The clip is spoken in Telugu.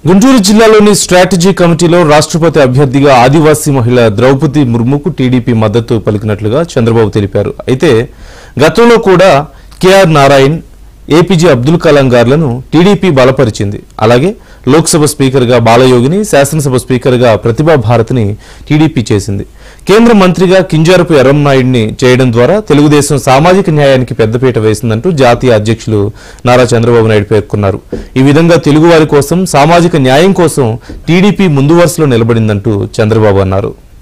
గుంటూరు జిల్లాలోని స్ట్రాటజీ కమిటీలో రాష్ట్రపతి అభ్యర్థిగా ఆదివాసీ మహిళ ద్రౌపది ముర్ముకు టీడీపీ మద్దతు పలికినట్లుగా చంద్రబాబు తెలిపారు అయితే గతంలో కూడా కేఆర్ నారాయణ్ ఏపీజే అబ్దుల్ కలాం గారులను టీడీపీ బలపరిచింది అలాగే లోక్సభ స్పీకర్గా బాలయోగిని శాసనసభ స్పీకర్గా ప్రతిభా భారతిని టీడీపీ చేసింది కేంద్ర మంత్రిగా కింజారపు ఎర్రంనాయుడిని చేయడం ద్వారా తెలుగుదేశం సామాజిక న్యాయానికి పెద్దపీట వేసిందంటూ జాతీయ అధ్యక్షులు నారా చంద్రబాబు నాయుడు పేర్కొన్నారు ఈ విధంగా తెలుగువారి కోసం సామాజిక న్యాయం కోసం టీడీపీ ముందు వరుసలో నిలబడిందంటూ చంద్రబాబు అన్నారు